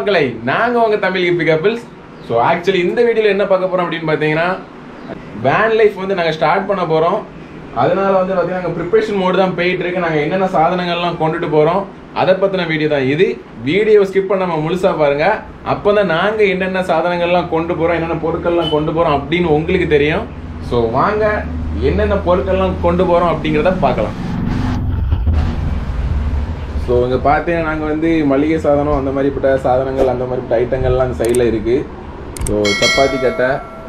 மக்களை நாங்க உங்க தமிழ் கிப்பி கப்பிள்ஸ் ஸோ ஆக்சுவலி இந்த வீடியோல என்ன பார்க்க போறோம் அப்படின்னு பார்த்தீங்கன்னா வேன் லைஃப் வந்து நாங்க ஸ்டார்ட் பண்ண போறோம் அதனால வந்து பார்த்தீங்கன்னா நாங்கள் ப்ரிப்பரேஷன் மோடு தான் போயிட்டு இருக்கு நாங்கள் என்னென்ன சாதனங்கள்லாம் கொண்டுட்டு போறோம் அதை பத்தின வீடியோ தான் இது வீடியோ ஸ்கிப் பண்ணாம முழுசா பாருங்க அப்பதான் நாங்க என்னென்ன சாதனங்கள்லாம் கொண்டு போறோம் என்னென்ன பொருட்கள்லாம் கொண்டு போறோம் அப்படின்னு உங்களுக்கு தெரியும் ஸோ வாங்க என்னென்ன பொருட்கள்லாம் கொண்டு போறோம் அப்படிங்கிறத பார்க்கலாம் ஸோ இங்கே பார்த்தீங்கன்னா நாங்கள் வந்து மளிகை சாதனம் அந்த மாதிரிப்பட்ட சாதனங்கள் அந்த மாதிரிப்பட்ட ஐட்டங்கள்லாம் அந்த சைடில் இருக்குது ஸோ சப்பாத்தி கட்டை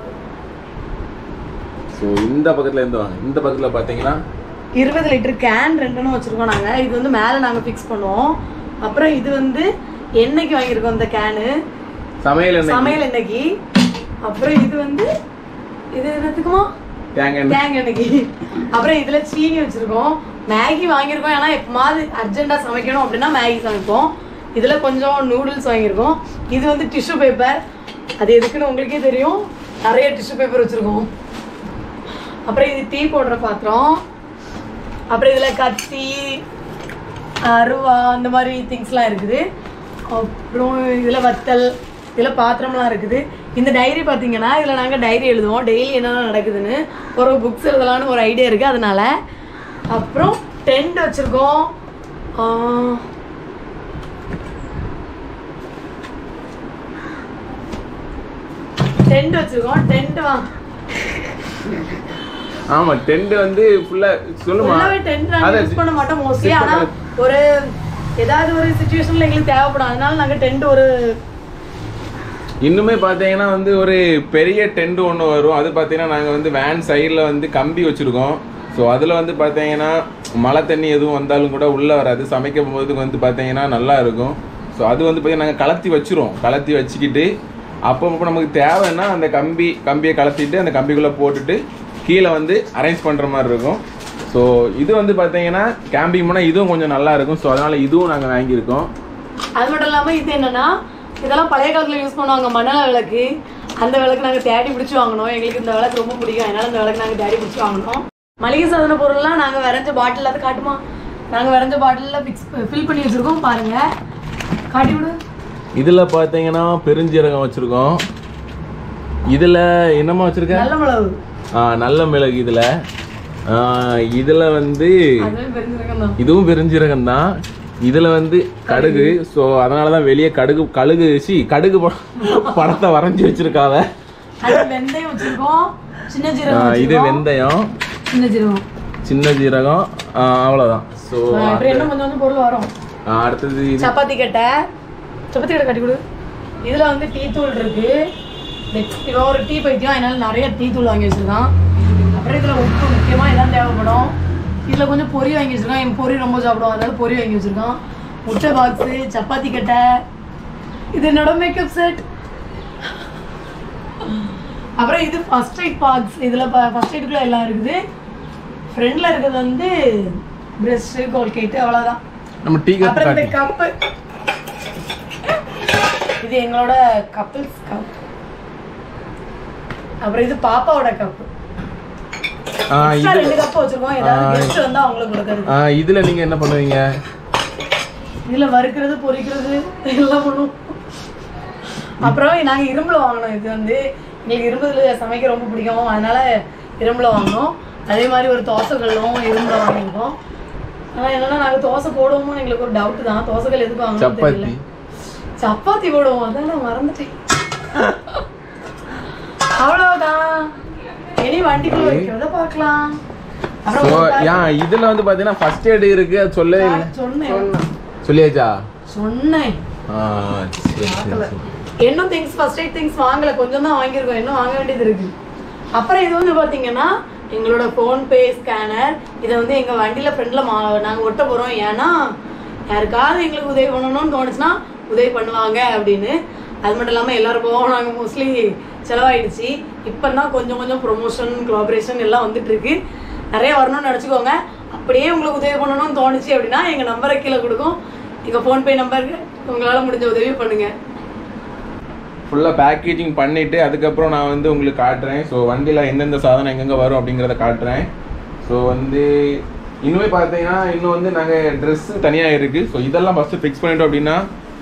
ஸோ இந்த பக்கத்தில் இருந்து வாங்க இந்த பக்கத்தில் பார்த்தீங்கன்னா இருபது லிட்டர் கேன் ரெண்டுன்னு வச்சிருக்கோம் நாங்க இது வந்து மேல நாங்க ஃபிக்ஸ் பண்ணுவோம் அப்புறம் இது வந்து எண்ணெய்க்கு வாங்கியிருக்கோம் இந்த கேனு சமையல் எண்ணெய் சமையல் எண்ணெய்க்கு அப்புறம் இது வந்து இது என்னத்துக்குமா தேங்காய் எண்ணெய் தேங்காய் எண்ணெய்க்கு அப்புறம் இதுல சீனி வச்சிருக்கோம் மேகி வாங்கியிருக்கோம் ஏன்னா எப்பமாவது அர்ஜென்ட்டா சமைக்கணும் அப்படின்னா மேகி சமைப்போம் இதுல கொஞ்சம் நூடுல்ஸ் வாங்கியிருக்கோம் இது வந்து டிஷ்யூ பேப்பர் அது எதுக்குன்னு உங்களுக்கே தெரியும் நிறைய டிஷ்யூ பேப்பர் வச்சிருக்கோம் அப்புறம் இது டீ போடுற பாத்திரம் அப்புறம் இதுல கத்தி அருவா அந்த மாதிரி திங்ஸ்லாம் இருக்குது அப்புறம் இதுல வத்தல் இதுல பாத்திரம்லாம் இருக்குது இந்த டைரி பார்த்தீங்கன்னா இதுல நாங்க டைரி எழுதுவோம் டெய்லி என்னென்ன நடக்குதுன்னு ஒரு புக்ஸ் எழுதலாம்னு ஒரு ஐடியா இருக்கு அதனால அப்புறம் டென்ட் வச்சிருக்கோம் ஆஹ், டென்ட் வச்சிருக்கோம் டென்ட் வா ஆமாம் டென்ட் வந்து ஃபுல்லாக சொல்லுமா ஃபுல்லாவே டென்ட் நாங்க அதை யூஸ் பண்ண மாட்டோம் மோஸ்ட்லி use ஆனா பண்ண- ஒரு ஏதாவது ஒரு சுச்சுவேஷன்ல எங்களுக்கு தேவைப்படும் அதனால நாங்க டென்ட் ஒரு இன்னுமே பார்த்தீங்கன்னா வந்து ஒரு பெரிய டென்ட் ஒன்று வரும் அது பார்த்தீங்கன்னா நாங்கள் வந்து வேன் சைடில் வந்து கம்பி வச்சுருக்கோம் ஸோ அதில் வந்து பார்த்தீங்கன்னா மழை தண்ணி எதுவும் வந்தாலும் கூட உள்ளே வராது சமைக்கும் போது வந்து பார்த்தீங்கன்னா நல்லா இருக்கும் ஸோ அது வந்து பார்த்தீங்கன்னா நாங்கள் கலத்தி வச்சுருவோம் கலத்தி வச்சுக்கிட்டு அப்பப்போ நமக்கு தேவைன்னா அந்த கம்பி கம்பியை கலத்திட்டு அந்த கம்பிக்குள்ளே போட்டுட்டு கீழே வந்து அரேஞ்ச் பண்ணுற மாதிரி இருக்கும் ஸோ இது வந்து பார்த்தீங்கன்னா கேம்பிங் போனால் இதுவும் கொஞ்சம் நல்லா இருக்கும் ஸோ அதனால் இதுவும் நாங்கள் வாங்கியிருக்கோம் அது மட்டும் இல்லாம இது என்னன்னா இதெல்லாம் பழைய காலத்துல யூஸ் பண்ணுவாங்க மணல விளக்கு அந்த விளக்கு நாங்க தேடி பிடிச்சி வாங்கணும் எங்களுக்கு இந்த விளக்கு ரொம்ப பிடிக்கும் அதனால இந்த விளக்கு நாங்க தேடி பிடிச்சி வாங்கணும் மளிகை சாதன பொருள்லாம் நாங்க வரைஞ்ச பாட்டில் அது காட்டுமா நாங்க வரைஞ்ச பாட்டில்ல ஃபிக்ஸ் ஃபில் பண்ணி வச்சிருக்கோம் பாருங்க காட்டி விடு இதில் பார்த்தீங்கன்னா பெருஞ்சீரகம் வச்சுருக்கோம் இதில் என்னமா வச்சுருக்க நல்ல மிளகு ஆ, நல்ல மிளகு இதில் இதில் வந்து அதுவே பெருஞ்சிருக்கம் தான் இதுவும் பெருஞ்சீரகம் தான் இதில் வந்து கடுகு ஸோ அதனால தான் வெளியே கடுகு கடுகு சி கடுகு ப- படத்தை வரைஞ்சி வச்சிருக்காவ அது வெந்தயம் வச்சிருக்கோம் சின்ன ஆ, ஜீரகம் இது வச்சிருக்கோம். வெந்தயம் சின்ன ஜீரகம் சின்ன ஜீரகம் ஆ, அவ்வளவுதான் ஸோ அப்புறம் இன்னும் கொஞ்சம் கொஞ்சம் பொருள் வரும் அடுத்தது இது சப்பாத்தி கட்டை சப்பாத்தி கட்டை கட்டி கொடு இதுல வந்து டீ தூள் இருக்கு இந்த- இவன் ஒரு டீ பைத்தியம் அதனால நிறைய டீ தூள் வாங்கி வச்சிருக்கான் அப்புறம் இதுல உப்பு முக்கியமா எல்லாம் தேவைப்படும் இதுல கொஞ்சம் பொரி வாங்கி வச்சிருக்கான் என் பொரி ரொம்ப சாப்பிடுவான் அதனால பொரி வாங்கி வச்சிருக்கான் முட்டை பாக்ஸு சப்பாத்தி கட்டை இது என்னோட மேக்கப் செட் அப்புறம் இது ஃபர்ஸ்ட் எய்ட் பாக்ஸ் இதுல ஃபர்ஸ்ட் எய்டுக்குள்ள எல்லாம் இருக்குது ஃப்ரண்ட்ல இருக்கிறது வந்து பிரஷ் கோல்கேட் அவ்வளவுதான் நம்ம டீ கப் அப்புறம் இந்த காட்டி கப்பு இது எங்களோட கப்பிள்ஸ் கப் அப்புறம் இது பாப்பாவோட கப்பு ஆ, இது ரெண்டு கப் வச்சிருக்கோம் ஏதாவது ஆ. கெஸ்ட் வந்தா அவங்களுக்கு கொடுக்கறது ஆ, இதுல நீங்க என்ன பண்ணுவீங்க இதுல வறுக்கிறது பொரிக்கிறது எல்லாம் பண்ணுவோம் அப்புறம் நாங்க இரும்புல வாங்கினோம் இது வந்து எங்களுக்கு இரும்புல சமைக்க ரொம்ப பிடிக்கும் அதனால இரும்புல வாங்கினோம் அதே மாதிரி ஒரு தோசைகளும் இரும்புல வாங்கியிருக்கோம் ஆனா என்னன்னா நாங்க தோசை போடுவோமோ எங்களுக்கு ஒரு டவுட் தான் தோசைகள் எதுக்கு வாங்கணும் தெரியல சப்பாத்தி சப்பாத்தி போடுவோம் அதான் நான் மறந்துட்டேன் அவ்வளவுதான் இனி வண்டிக்குள்ள வைக்கிறத பார்க்கலாம் அப்புறம் ஸோ ஒரு ஏன் இதுல வந்து பாத்தீங்கன்னா ஃபர்ஸ்ட் எய்டு இருக்கு அது சொல்லவே இல்லை pack சொன்னேன் சொல்லியாச்சா சொன்னேன் ஆ, சரி, சரி, சரி. இன்னும் திங்ஸ் ஃபர்ஸ்ட் எய்ட் திங்ஸ் வாங்கல கொஞ்சம் தான் வாங்கியிருக்கோம் இன்னும் வாங்க வேண்டியது இருக்கு அப்புறம் இது வந்து பாத்தீங்கன்னா எங்களோட ஃபோன்பே ஸ்கேனர் இதை வந்து எங்க வண்டியில ஃப்ரெண்ட்ல நாங்க ஒட்ட போறோம் ஏன்னா யாருக்காவது எங்களுக்கு உதவி பண்ணணும்னு தோணுச்சுன்னா உதவி பண்ணுவாங்க அப்படின்னு அது மட்டும் இல்லாம எல்லாருக்கும் நாங்க மோஸ்ட்லி செலவாயிடுச்சு இப்போ தான் கொஞ்சம் கொஞ்சம் ப்ரொமோஷன் கோஆபரேஷன் எல்லாம் வந்துட்டு இருக்கு நிறைய வரணும்னு நினச்சிக்கோங்க அப்படியே உங்களுக்கு உதவி பண்ணணும்னு தோணுச்சு அப்படின்னா எங்க நம்பரை கீழே கொடுக்கும் எங்க ஃபோன்பே நம்பருக்கு உங்களால முடிஞ்ச உதவி பண்ணுங்க ஃபுல்லாக பேக்கேஜிங் பண்ணிவிட்டு அதுக்கப்புறம் நான் வந்து உங்களுக்கு காட்டுறேன் ஸோ வண்டியில் எந்தெந்த சாதனம் எங்கெங்கே வரும் அப்படிங்கிறத காட்டுறேன் ஸோ வந்து இன்னுமே பார்த்தீங்கன்னா இன்னும் வந்து நாங்கள் ட்ரெஸ்ஸு தனியாக இருக்குது ஸோ இதெல்லாம் ஃபஸ்ட்டு ஃபிக்ஸ் பண்ணிட்டோம் அப்படின்னா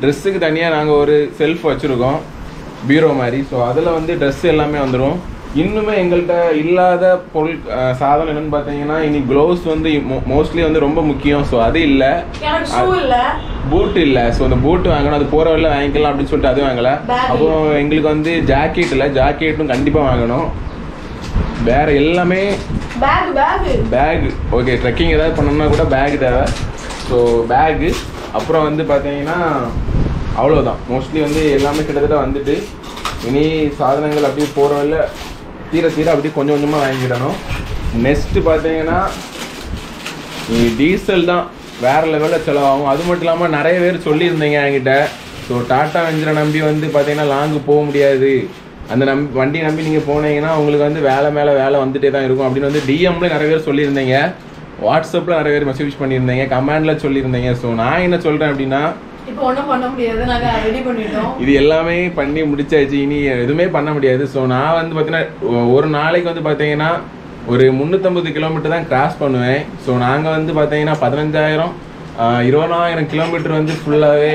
ட்ரெஸ்ஸுக்கு தனியாக நாங்கள் ஒரு செல்ஃப் வச்சுருக்கோம் பீரோ மாதிரி ஸோ அதில் வந்து ட்ரெஸ் எல்லாமே வந்துடும் இன்னுமே எங்கள்கிட்ட இல்லாத பொருள் அஹ், சாதனம் என்னன்னு பார்த்தீங்கன்னா இனி க்ளவுஸ் வந்து மோஸ்ட்லி வந்து ரொம்ப முக்கியம் ஸோ அது இல்லை எனக்கு ஷூ இல்ல பூட் இல்லை ஸோ அந்த பூட் வாங்கணும் அது போகிற வழியில் வாங்கிக்கலாம் அப்படின்னு சொல்லிட்டு அது வாங்கல Bag அப்புறம் எங்களுக்கு வந்து ஜாக்கெட் இல்லை ஜாக்கெட்டும் கண்டிப்பாக வாங்கணும் வேற எல்லாமே pack pack pack okay trekking ஏதாவது பண்ணணும்னா கூட பேக் தேவை ஸோ பேகு அப்புறம் வந்து பார்த்தீங்கன்னா அவ்வளோதான் மோஸ்ட்லி வந்து எல்லாமே கிட்டத்தட்ட வந்துட்டு இனி சாதனங்கள் அப்படியே போகிற வழியில் தீர தீர அப்படியே கொஞ்சம் கொஞ்சமாக வாங்கிடணும் நெக்ஸ்ட்டு பார்த்தீங்கன்னா நீ டீசல் தான் வேற லெவலில் செலவாகும் அது மட்டும் இல்லாமல் நிறைய பேர் சொல்லியிருந்தீங்க என்கிட்ட ஸோ டாட்டா வெஞ்சரை நம்பி வந்து பார்த்தீங்கன்னா லாங்கு போக முடியாது அந்த நம்பி வண்டி நம்பி நீங்கள் போனீங்கன்னா உங்களுக்கு வந்து வேலை மேலே வேலை வந்துட்டே தான் இருக்கும் அப்படின்னு வந்து டிஎம்ல நிறைய பேர் சொல்லியிருந்தீங்க வாட்ஸ்அப்பில் நிறைய பேர் மெசேஜ் பண்ணியிருந்தீங்க கமெண்டில் சொல்லியிருந்தீங்க ஸோ நான் என்ன சொல்கிறேன் அப்படின்னா இப்போ ஒண்ணும் பண்ண முடியாது நாங்க ரெடி பண்ணிட்டோம் இது எல்லாமே பண்ணி முடிச்சாச்சு இனி எதுவுமே பண்ண முடியாது ஸோ நான் வந்து பார்த்தீங்கன்னா ஒரு நாளைக்கு வந்து பார்த்தீங்கன்னா ஒரு முந்நூற்றம்பது கிலோமீட்டர் தான் கிராஸ் பண்ணுவேன் ஸோ நாங்கள் வந்து பார்த்தீங்கன்னா பதினஞ்சாயிரம் ஆஹ், இருபதாயிரம் கிலோமீட்டர் வந்து ஃபுல்லாகவே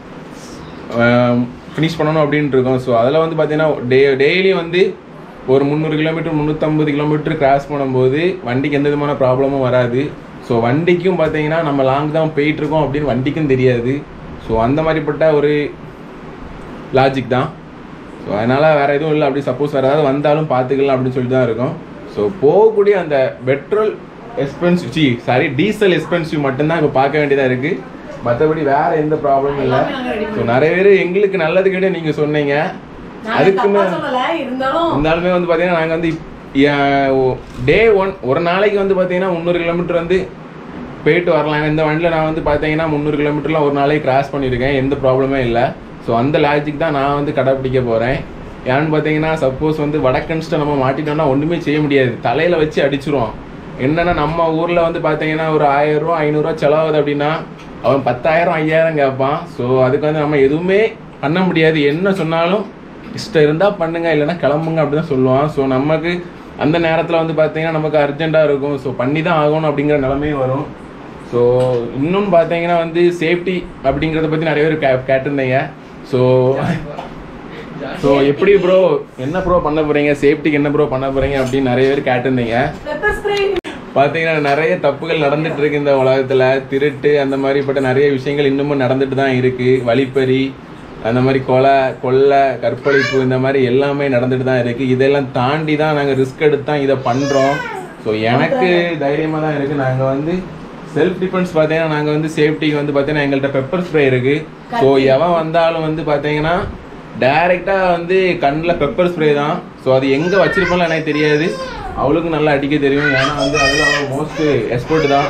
ஃபினிஷ் பண்ணணும் அப்படின்ட்டு இருக்கோம் ஸோ அதில் வந்து பார்த்தீங்கன்னா டே டெய்லி வந்து ஒரு முந்நூறு கிலோமீட்டர் முந்நூற்றம்பது கிலோமீட்டர் கிராஸ் பண்ணும்போது வண்டிக்கு எந்த விதமான ப்ராப்ளமும் வராது ஸோ வண்டிக்கும் பார்த்தீங்கன்னா நம்ம லாங் தான் போயிட்டு இருக்கோம் அப்படின்னு வண்டிக்கும் தெரியாது ஸோ அந்த மாதிரிப்பட்ட ஒரு லாஜிக் தான் ஸோ அதனால் வேறு எதுவும் இல்லை அப்படி சப்போஸ் வேறு ஏதாவது வந்தாலும் பார்த்துக்கலாம் அப்படின்னு சொல்லிட்டு தான் இருக்கும் ஸோ போகக்கூடிய அந்த பெட்ரோல் எக்ஸ்பென்சிவ் சி சாரி டீசல் எக்ஸ்பென்சிவ் மட்டும்தான் இப்போ பார்க்க வேண்டியதாக இருக்குது மற்றபடி வேறு எந்த ப்ராப்ளமும் இல்லை எல்லாமே நாங்க ரெடி ஸோ நிறைய பேர் எங்களுக்கு நல்லது கேட்டு நீங்கள் சொன்னீங்க நான் அதுக்குமே தப்பா சொல்லல இருந்தாலும் இருந்தாலுமே வந்து பார்த்தீங்கன்னா நாங்கள் வந்து டே ஒன் ஒரு நாளைக்கு வந்து பார்த்தீங்கன்னா முந்நூறு கிலோமீட்டர் வந்து போயிட்டு வரலாம் இந்த வண்டியில் நான் வந்து பார்த்தீங்கன்னா முந்நூறு கிலோமீட்டர்லாம் ஒரு நாளைக்கு கிராஸ் பண்ணியிருக்கேன் எந்த ப்ராப்ளமே இல்லை ஸோ அந்த லாஜிக் தான் நான் வந்து கடைப்பிடிக்க போகிறேன் ஏன்னு பார்த்தீங்கன்னா சப்போஸ் வந்து வடக்கன்ஸ்ட்டை நம்ம மாட்டிட்டோம்னா ஒன்றுமே செய்ய முடியாது தலையில் வச்சு அடிச்சிருவோம் என்னன்னா நம்ம ஊரில் வந்து பார்த்தீங்கன்னா ஒரு ஆயிரம் ரூபா ஐநூறுரூவா செலவாகுது அப்படின்னா அவன் பத்தாயிரம் ஐயாயிரம் கேட்பான் ஸோ அதுக்கு வந்து நம்ம எதுவுமே பண்ண முடியாது என்ன சொன்னாலும் இஷ்டம் இருந்தால் பண்ணுங்க இல்லைன்னா கிளம்புங்க அப்படி தான் சொல்லுவான் ஸோ நமக்கு அந்த நேரத்தில் வந்து பார்த்தீங்கன்னா நமக்கு அர்ஜென்ட்டாக இருக்கும் ஸோ பண்ணி தான் ஆகணும் அப்படிங்கிற நிலமையும் வரும் ஸோ இன்னும் பார்த்தீங்கன்னா வந்து சேஃப்டி அப்படிங்கிறத பற்றி நிறைய பேர் கே கேட்டிருந்தீங்க ஸோ ஸோ எப்படி ப்ரோ என்ன ப்ரோ பண்ண போகிறீங்க சேஃப்டிக்கு என்ன ப்ரோ பண்ண போகிறீங்க அப்படின்னு நிறைய பேர் கேட்டிருந்தீங்க பெப்பர் ஸ்ப்ரே பார்த்தீங்கன்னா நிறைய தப்புகள் நடந்துட்டு இருக்கு இந்த உலகத்துல திருட்டு அந்த மாதிரிப்பட்ட நிறைய விஷயங்கள் இன்னமும் நடந்துட்டு தான் இருக்கு வழிப்பறி அந்த மாதிரி கொலை கொள்ளை கற்பழிப்பு இந்த மாதிரி எல்லாமே நடந்துட்டு தான் இருக்கு இதெல்லாம் தாண்டி தான் நாங்கள் ரிஸ்க் எடுத்து தான் இதை பண்றோம் ஸோ எனக்கு தைரியமாக தான் இருக்கு நாங்கள் வந்து செல்ஃப் டிஃபென்ஸ் பார்த்தீங்கன்னா நாங்கள் வந்து சேஃப்டிக்கு வந்து பார்த்தீங்கன்னா எங்கள்கிட்ட பெப்பர் ஸ்ப்ரே இருக்கு ஸோ எவன் வந்தாலும் வந்து பார்த்தீங்கன்னா டைரெக்டாக வந்து கண்ணில் பெப்பர் ஸ்ப்ரே தான் ஸோ அது எங்கே வச்சிருப்பாலும் எனக்கு தெரியாது அவளுக்கு நல்லா அடிக்க தெரியும் ஏன்னா வந்து அதில் அவள் மோஸ்ட் எக்ஸ்பர்ட் தான்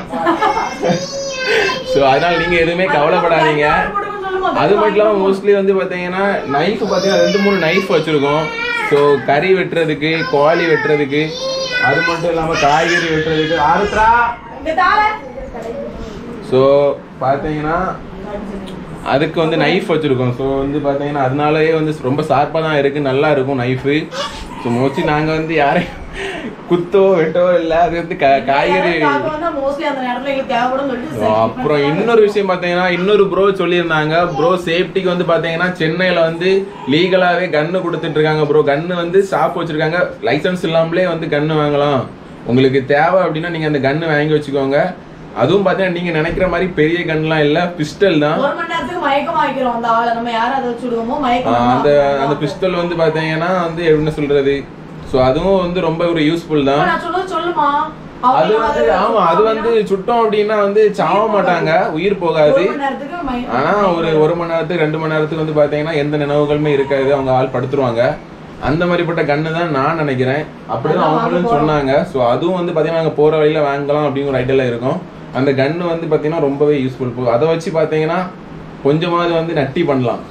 ஸோ அதனால நீங்கள் எதுவுமே கவலைப்படாதீங்க அது மட்டும் இல்லாமல் மோஸ்ட்லி வந்து பார்த்தீங்கன்னா நைஃப் பார்த்தீங்கன்னா ரெண்டு மூணு நைஃப் வச்சுருக்கோம் ஸோ கறி வெட்டுறதுக்கு கோழி வெட்டுறதுக்கு அது மட்டும் இல்லாமல் காய்கறி வெட்டுறதுக்கு ஆருத்ரா இங்க தார ஸோ பார்த்தீங்கன்னா அதுக்கு வந்து நைஃப் வச்சுருக்கோம் ஸோ வந்து பார்த்தீங்கன்னா அதனாலயே வந்து ரொம்ப ஷார்ப்பாக தான் இருக்குது நல்லா இருக்கும் நைஃபு ஸோ மோஸ்ட்லி நாங்கள் வந்து யாரையும் குத்தோ வெட்டோ இல்லை அது வந்து கா காய்கறி மோஸ்ட்லி அந்த நேரத்துல எங்களுக்கு தேவைப்படும் சொல்லிட்டு So, அப்புறம் இன்னொரு விஷயம் பார்த்தீங்கன்னா இன்னொரு ப்ரோ சொல்லியிருந்தாங்க ப்ரோ சேஃப்டிக்கு வந்து பார்த்தீங்கன்னா சென்னையில் வந்து லீகலாகவே கன்று கொடுத்துட்டு இருக்காங்க ப்ரோ கன்று வந்து ஷாப் வச்சிருக்காங்க லைசன்ஸ் இல்லாமலே வந்து கன்று வாங்கலாம் உங்களுக்கு தேவை அப்படின்னா நீங்கள் அந்த கன்று வாங்கி வச்சுக்கோங்க அதுவும் பார்த்தீங்கன்னா நீங்கள் நினைக்கிற மாதிரி பெரிய கன்லாம் இல்லை பிஸ்டல் தான் ஒரு மணி நேரத்துக்கு மயக்கமா ஆக்கிறோம் அந்த ஆளை நம்ம யாரை அதை வச்சு விடுவோமோ மயக்கம் ஆஹ் அந்த அந்த பிஸ்டல் வந்து பார்த்தீங்கன்னா வந்து என்ன சொல்றது ஸோ அதுவும் வந்து ரொம்ப ஒரு யூஸ்ஃபுல் தான் நான் சொல்றது சொல்லுமா அது வந்து ஆமா அது வந்து சுட்டோம் அப்படின்னா வந்து சாவ மாட்டாங்க உயிர் போகாது ஒரு மணி நேரத்துக்கு மயக்கம் ஆனா ஒரு ஒரு மணி நேரத்துக்கு ரெண்டு மணி நேரத்துக்கு வந்து பாத்தீங்கன்னா எந்த நினைவுகளுமே இருக்காது அவங்க ஆள் படுத்துருவாங்க அந்த மாதிரிப்பட்ட கன்னு தான் நான் நினைக்கிறேன் அப்படிதான் அவங்களும் சொன்னாங்க ஸோ அதுவும் வந்து பாத்தீங்கன்னா நாங்க போற வழியில வாங்கலாம் அப்படிங்கிற ஒரு ஐடியால இருக்கும் அந்த கன்னு வந்து பாத்தீங்கன்னா ரொம்பவே யூஸ்ஃபுல் போகும் அதை வச்சு பாத்தீங்கன்னா கொஞ்சமாவது வந்து நட்டி பண்ணலாம்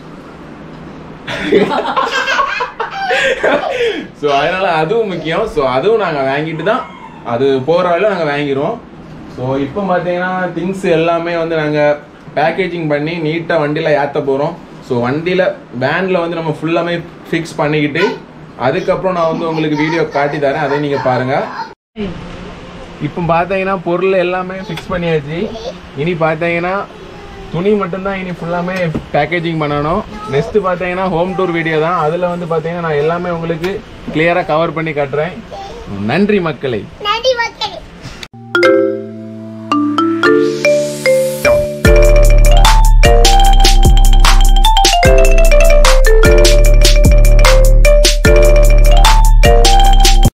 ஸோ அதனால அதுவும் முக்கியம் ஸோ அதுவும் நாங்கள் வாங்கிட்டு தான் அது போகிற வழியில நாங்கள் வாங்கிடுவோம் ஸோ இப்போ பார்த்தீங்கன்னா திங்ஸ் எல்லாமே வந்து நாங்கள் பேக்கேஜிங் பண்ணி நீட்டாக வண்டியில் ஏற்ற போகிறோம் ஸோ வண்டியில் வேனில் வந்து நம்ம ஃபுல்லாமே ஃபிக்ஸ் பண்ணிக்கிட்டு அதுக்கப்புறம் நான் வந்து உங்களுக்கு வீடியோ காட்டி தரேன் அதை நீங்கள் பாருங்கள் இப்போ பார்த்தீங்கன்னா பொருள் எல்லாமே ஃபிக்ஸ் பண்ணியாச்சு இனி பார்த்தீங்கன்னா துணி மட்டும்தான் இனி ஃபுல்லாமே பேக்கேஜிங் பண்ணணும் நெக்ஸ்ட் பார்த்தீங்கன்னா ஹோம் டூர் வீடியோ தான் அதில் வந்து பார்த்தீங்கன்னா நான் எல்லாமே உங்களுக்கு கிளியராக கவர் பண்ணி காட்டுறேன் நன்றி மக்களை